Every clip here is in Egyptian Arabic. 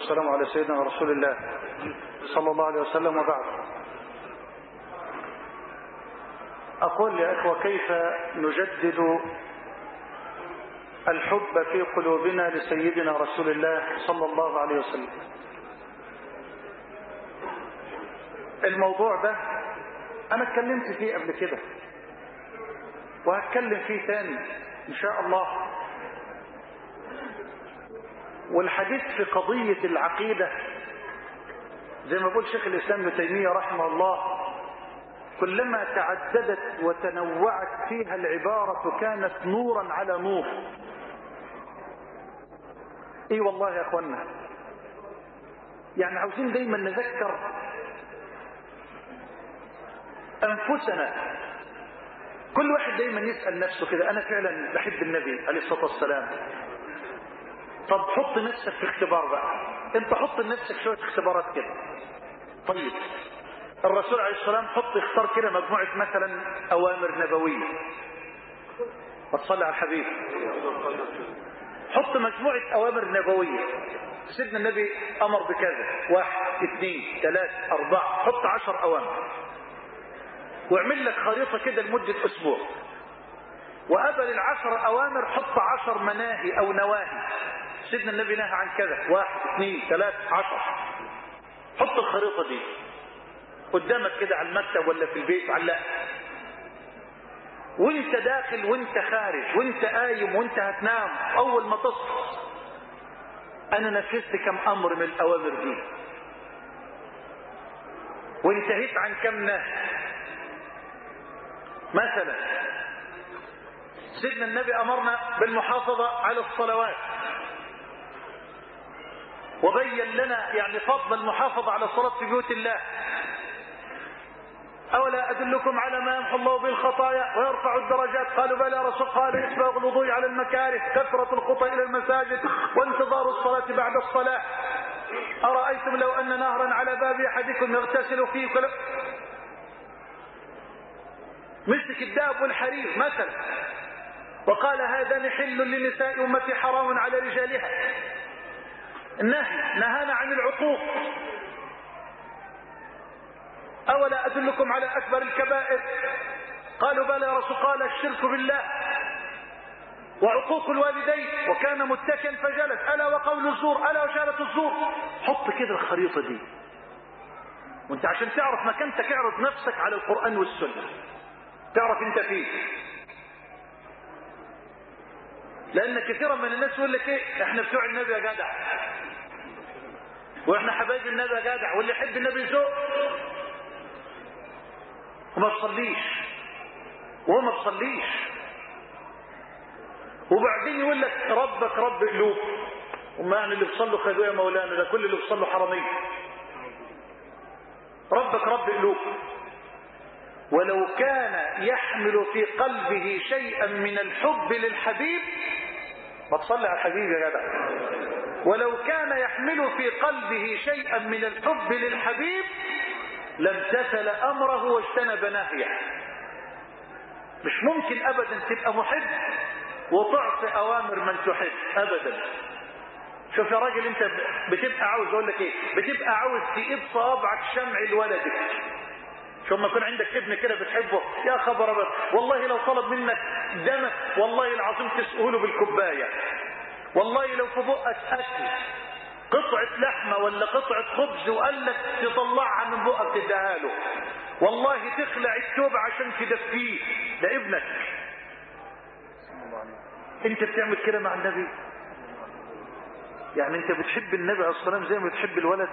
والسلام على سيدنا رسول الله صلى الله عليه وسلم وبعد أقول يا إخوة كيف نجدد الحب في قلوبنا لسيدنا رسول الله صلى الله عليه وسلم الموضوع ده أنا اتكلمت فيه قبل كده وهتكلم فيه تاني إن شاء الله والحديث في قضية العقيدة زي ما يقول شيخ الإسلام ابن تيمية رحمه الله كلما تعددت وتنوعت فيها العبارة كانت نورا على نور اي والله يا اخوانا يعني عاوزين دايما نذكر انفسنا كل واحد دايما يسأل نفسه كده انا فعلا بحب النبي عليه الصلاة والسلام طب حط نفسك في اختبار بقى انت حط لنفسك شوية اختبارات كده طيب الرسول عليه السلام حط اختار كده مجموعة مثلا اوامر نبوية وتصلي على الحبيب حط مجموعة اوامر نبوية سيدنا النبي امر بكذا واحد اثنين ثلاثة اربعة حط عشر اوامر واعمل لك خريطة كده لمدة اسبوع وقبل العشر اوامر حط عشر مناهي او نواهي سيدنا النبي نهى عن كذا واحد اثنين ثلاثة عشر حط الخريطة دي قدامك كده على المكتب ولا في البيت علقها وانت داخل وانت خارج وانت قايم وانت هتنام اول ما تصحى انا نفذت كم امر من الاوامر دي وانتهيت عن كم نهي مثلا سيدنا النبي امرنا بالمحافظة على الصلوات وبين لنا يعني فضل المحافظة على الصلاة في بيوت الله أولا أدلكم على ما يمحو الله به الخطايا ويرفع الدرجات قالوا بلى رسول قال إسباغ الوضوء على المكاره كثرة الخطى إلى المساجد وانتظار الصلاة بعد الصلاة أرأيتم لو أن نهرا على باب أحدكم يغتسل فيه كل... مسك الداب والحرير مثلا وقال هذا حل لنساء أمتي حرام على رجالها النهي نهانا عن العقوق أولا أدلكم على أكبر الكبائر قالوا بلى يا رسول قال الشرك بالله وعقوق الوالدين وكان متكئا فجلس ألا وقول الزور ألا وشهادة الزور حط كده الخريطة دي وانت عشان تعرف مكانتك اعرض نفسك على القرآن والسنة تعرف انت فيه لأن كثيرا من الناس يقول لك ايه احنا بتوع النبي يا جدع واحنا حبايب النبي يا جدع واللي يحب النبي يزق وما تصليش وهو ما تصليش وبعدين يقول لك ربك رب قلوب وما يعني اللي بيصلوا خدوه يا مولانا ده كل اللي بيصلوا حراميه ربك رب قلوب ولو كان يحمل في قلبه شيئا من الحب للحبيب ما تصلي على الحبيب يا جدع ولو كان يحمل في قلبه شيئا من الحب للحبيب لامتثل امره واجتنب نهيه مش ممكن ابدا تبقى محب وتعطي اوامر من تحب ابدا شوف يا راجل انت بتبقى عاوز اقول لك ايه بتبقى عاوز تقيد صوابعك شمع لولدك شو ما يكون عندك ابن كده بتحبه يا خبر ابدا والله لو طلب منك دمك والله العظيم تسأله بالكوبايه والله لو في بقك اكل قطعة لحمة ولا قطعة خبز وقال لك تطلعها من بقك تديها له والله تخلع التوب عشان تدفيه ده ابنك انت بتعمل كده مع النبي يعني انت بتحب النبي عليه الصلاة والسلام زي ما بتحب الولد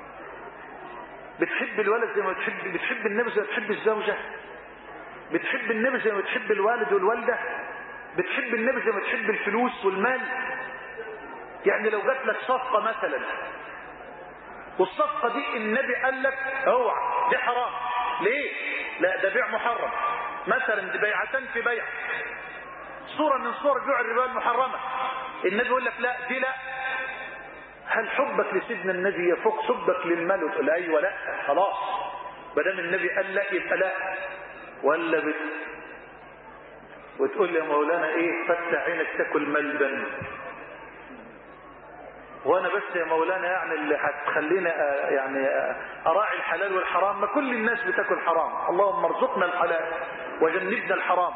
بتحب الولد زي ما بتحب بتحب النبي زي ما بتحب الزوجة بتحب النبي زي ما بتحب الوالد والوالدة بتحب النبي زي ما بتحب الفلوس والمال يعني لو جات لك صفقة مثلا والصفقة دي النبي قال لك اوعى دي حرام ليه لا ده بيع محرم مثلا دي بيعتان في بيع صورة من صور بيع الربا المحرمة النبي يقول لك لا دي لا هل حبك لسيدنا النبي يفوق حبك للمال وتقول ايوه لا خلاص ما دام النبي قال لا يبقى لا ولا بت وتقول لي يا مولانا ايه فتح عينك تاكل ملبن وانا بس يا مولانا يعني اللي هتخليني يعني اراعي الحلال والحرام ما كل الناس بتاكل حرام اللهم ارزقنا الحلال وجنبنا الحرام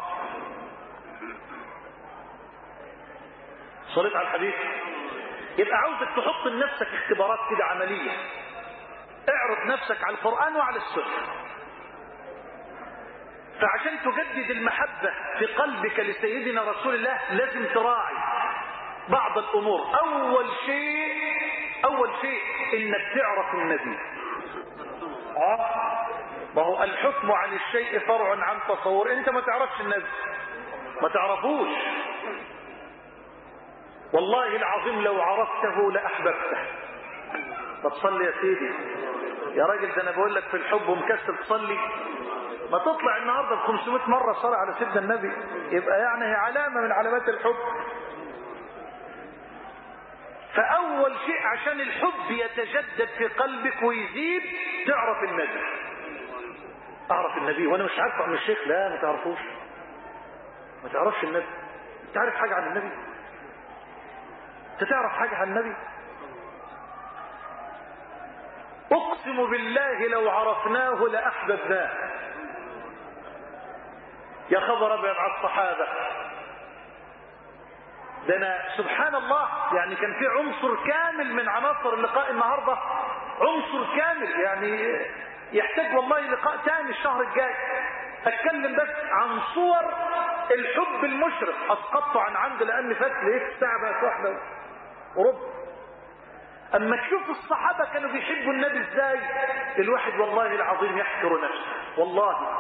صليت على الحديث يبقى عاوزك تحط لنفسك اختبارات كده عمليه اعرض نفسك على القران وعلى السنه فعشان تجدد المحبه في قلبك لسيدنا رسول الله لازم تراعي بعض الامور اول شيء اول شيء انك تعرف النبي اه ما هو الحكم عن الشيء فرع عن تصور انت ما تعرفش النبي ما تعرفوش والله العظيم لو عرفته لاحببته ما تصلي يا سيدي يا راجل ده انا بقول لك في الحب ومكسل تصلي ما تطلع النهارده ب 500 مره صلاه على سيدنا النبي يبقى يعني هي علامه من علامات الحب فأول شيء عشان الحب يتجدد في قلبك ويزيد تعرف النبي أعرف النبي وأنا مش عارف عن الشيخ لا ما تعرفوش ما تعرفش النبي تعرف حاجة عن النبي أنت تعرف حاجة عن النبي أقسم بالله لو عرفناه لأحببناه يا خبر أبيض على الصحابة ده انا سبحان الله يعني كان في عنصر كامل من عناصر اللقاء النهارده عنصر كامل يعني يحتاج والله لقاء تاني الشهر الجاي اتكلم بس عن صور الحب المشرق اسقطته عن عمد لان فات ليه الساعه بقت واحده وربع اما تشوف الصحابه كانوا بيحبوا النبي ازاي الواحد والله العظيم يحقر نفسه والله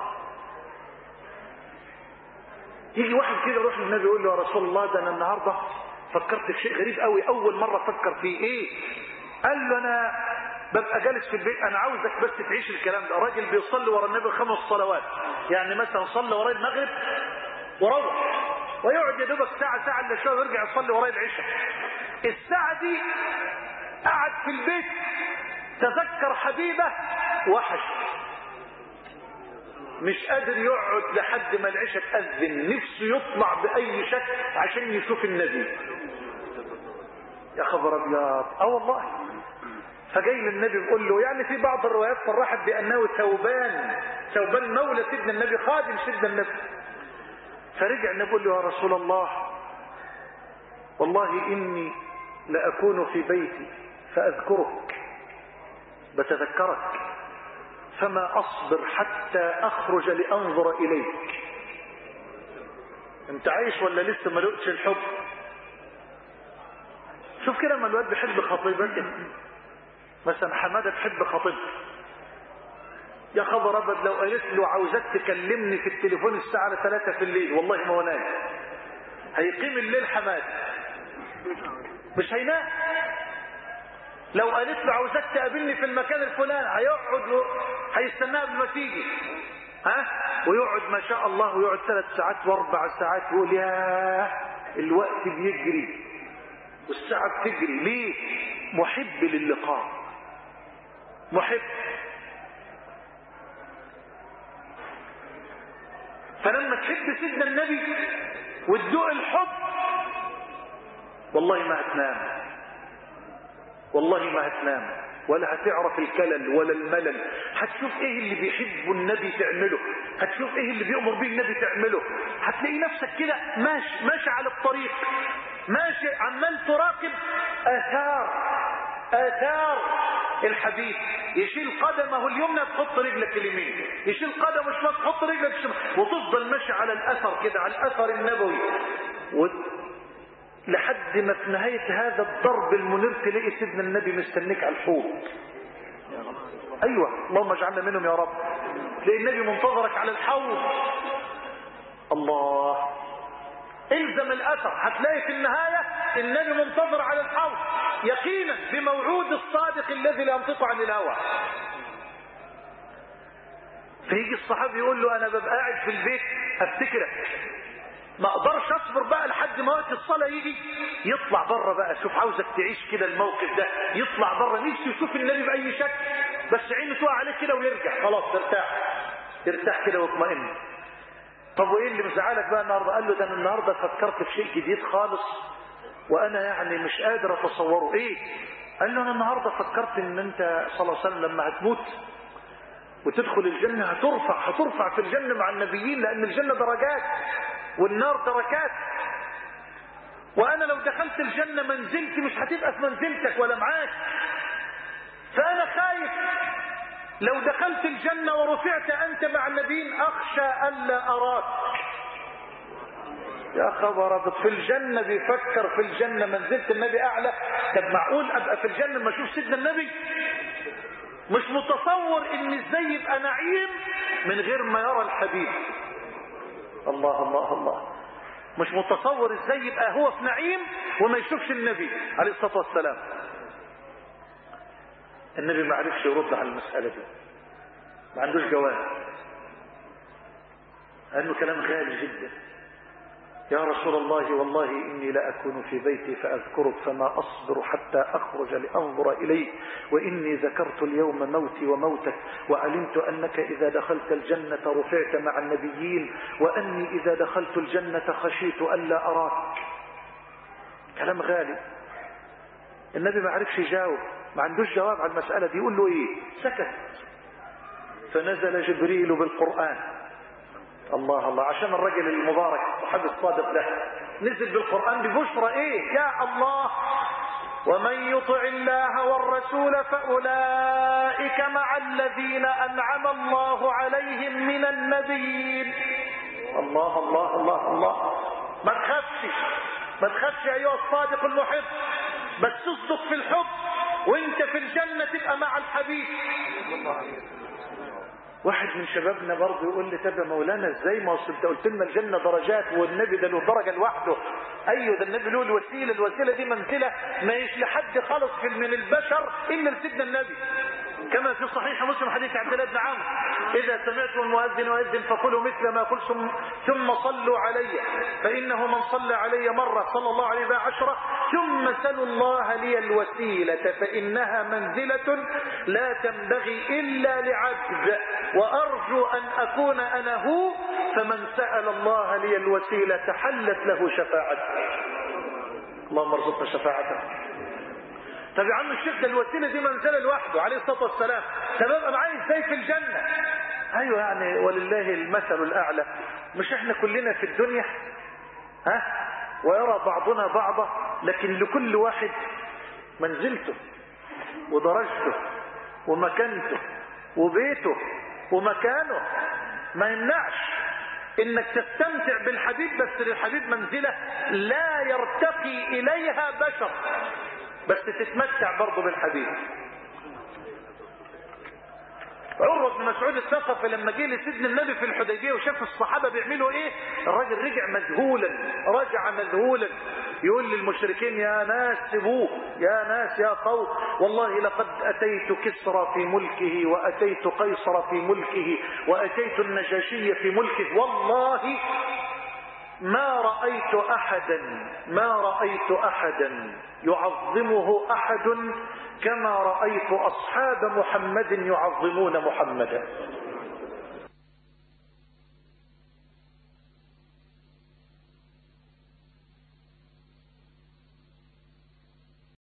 يجي واحد كده يروح للنبي يقول له يا رسول الله ده انا النهارده فكرت في شيء غريب قوي اول مره افكر فيه ايه قال له انا ببقى جالس في البيت انا عاوزك بس تعيش الكلام ده راجل بيصلي ورا النبي خمس صلوات يعني مثلا صلى وراي المغرب وروح ويقعد يا دوبك ساعه ساعه الا شويه ويرجع يصلي وراي العشاء الساعه دي قعد في البيت تذكر حبيبه وحش مش قادر يقعد لحد ما العشاء تأذن نفسه يطلع بأي شكل عشان يشوف النبي يا خبر ابيض اه والله فجاي للنبي بيقول له يعني في بعض الروايات صرحت بانه ثوبان ثوبان مولى سيدنا النبي خادم سيدنا النبي فرجع النبي يقول له يا رسول الله والله اني لاكون في بيتي فاذكرك بتذكرك فما أصبر حتى أخرج لأنظر إليك أنت عايش ولا لسه ما لقتش الحب شوف كده لما الواد بيحب خطيبته مثلا حماده بيحب خطيبته يا خبر ابد لو قالت له عاوزاك تكلمني في التليفون الساعه 3 في الليل والله ما هو نايم هيقيم الليل حماده مش هينام لو قالت له عاوزاك تقابلني في المكان الفلاني هيقعد و... هيستناها قبل ما تيجي ها ويقعد ما شاء الله ويقعد ثلاث ساعات واربع ساعات يقول يا الوقت بيجري والساعة بتجري ليه محب للقاء محب فلما تحب سيدنا النبي وتدوق الحب والله ما هتنام والله ما هتنام ولا هتعرف الكلل ولا الملل هتشوف ايه اللي بيحبه النبي تعمله هتشوف ايه اللي بيأمر به النبي تعمله هتلاقي نفسك كده ماشي ماشي على الطريق ماشي عمال تراقب اثار اثار الحبيب يشيل قدمه اليمنى تحط رجلك اليمين يشيل قدمه الشمال تحط رجلك الشمال وتفضل ماشي على الاثر كده على الاثر النبوي و... لحد ما في نهاية هذا الضرب المنير تلاقي سيدنا النبي مستنيك على الحوض ايوه اللهم اجعلنا منهم يا رب تلاقي النبي منتظرك على الحوض الله الزم الاثر هتلاقي في النهاية النبي منتظر على الحوض يقينا بموعود الصادق الذي لا ينطق عن الهوى فيجي الصحابي يقول له انا ببقى قاعد في البيت افتكرك ما اقدرش اصبر بقى لحد ما وقت الصلاه يجي يطلع بره بقى شوف عاوزك تعيش كده الموقف ده يطلع بره نفسه يشوف النبي باي شكل بس عينه تقع عليه كده ويرجع خلاص ترتاح ترتاح كده واطمئن طب وايه اللي مزعلك بقى النهارده قال له ده انا النهارده فكرت في شيء جديد خالص وانا يعني مش قادر اتصوره ايه قال له انا النهارده فكرت ان انت صلى الله عليه وسلم لما هتموت وتدخل الجنة هترفع هترفع في الجنة مع النبيين لأن الجنة درجات والنار دركات وأنا لو دخلت الجنة منزلتي مش هتبقى في منزلتك ولا معاك فأنا خايف لو دخلت الجنة ورفعت أنت مع النبيين أخشى ألا أراك يا خبر في الجنة بيفكر في الجنة منزلة النبي أعلى طب معقول أبقى في الجنة ما أشوف سيدنا النبي مش متصور ان ازاي يبقى نعيم من غير ما يرى الحبيب الله الله الله مش متصور ازاي يبقى هو في نعيم وما يشوفش النبي عليه الصلاة والسلام النبي ما عرفش يرد على المسألة دي ما عندوش جواب لأنه كلام غالي جدا يا رسول الله والله إني لأكون في بيتي فأذكرك فما أصبر حتى أخرج لأنظر إليك وإني ذكرت اليوم موتي وموتك وعلمت أنك إذا دخلت الجنة رفعت مع النبيين وأني إذا دخلت الجنة خشيت ألا أراك كلام غالي النبي ما عرفش يجاوب ما عندوش جواب على المسألة دي يقول له إيه سكت فنزل جبريل بالقرآن الله الله عشان الرجل المبارك صحابي الصادق ده نزل بالقرآن ببشرى ايه يا الله ومن يطع الله والرسول فأولئك مع الذين أنعم الله عليهم من النبيين الله الله الله الله ما تخافش ما تخافش أيها الصادق المحب بس تصدق في الحب وانت في الجنة تبقى مع الحبيب الله عليه وسلم واحد من شبابنا برضه يقول لي طب يا مولانا ازاي ما اصل انت قلت لنا الجنه درجات والنبي ده له درجه لوحده ايوه ده النبي له الوسيله الوسيله دي منزله ما يش لحد خالص في من البشر الا لسيدنا النبي كما في صحيح مسلم حديث عبد الله بن عمرو اذا سمعتم المؤذن يؤذن فقولوا مثل ما قلتم ثم صلوا علي فانه من صلى علي مره صلى الله عليه بها عشره ثم سلوا الله لي الوسيله فانها منزله لا تنبغي الا لعبد وارجو ان اكون انا هو فمن سال الله لي الوسيله حلت له شفاعته اللهم ارزقنا شفاعته طب يا عم الشيخ ده الوسيله دي منزله لوحده عليه الصلاه والسلام طب ابقى معايا ازاي في الجنه ايوه يعني ولله المثل الاعلى مش احنا كلنا في الدنيا ها ويرى بعضنا بعضا لكن لكل واحد منزلته ودرجته ومكانته وبيته ومكانه ما يمنعش انك تستمتع بالحبيب بس للحبيب منزله لا يرتقي اليها بشر بس تتمتع برضه بالحديث عروة بن مسعود الثقفي لما جه لسيدنا النبي في الحديبيه وشاف الصحابه بيعملوا ايه الراجل رجع مذهولا رجع مذهولا يقول للمشركين يا ناس سبوه يا ناس يا قوم والله لقد اتيت كسرى في ملكه واتيت قيصر في ملكه واتيت النجاشي في ملكه والله ما رأيت أحدا ما رأيت أحدا يعظمه أحد كما رأيت أصحاب محمد يعظمون محمدا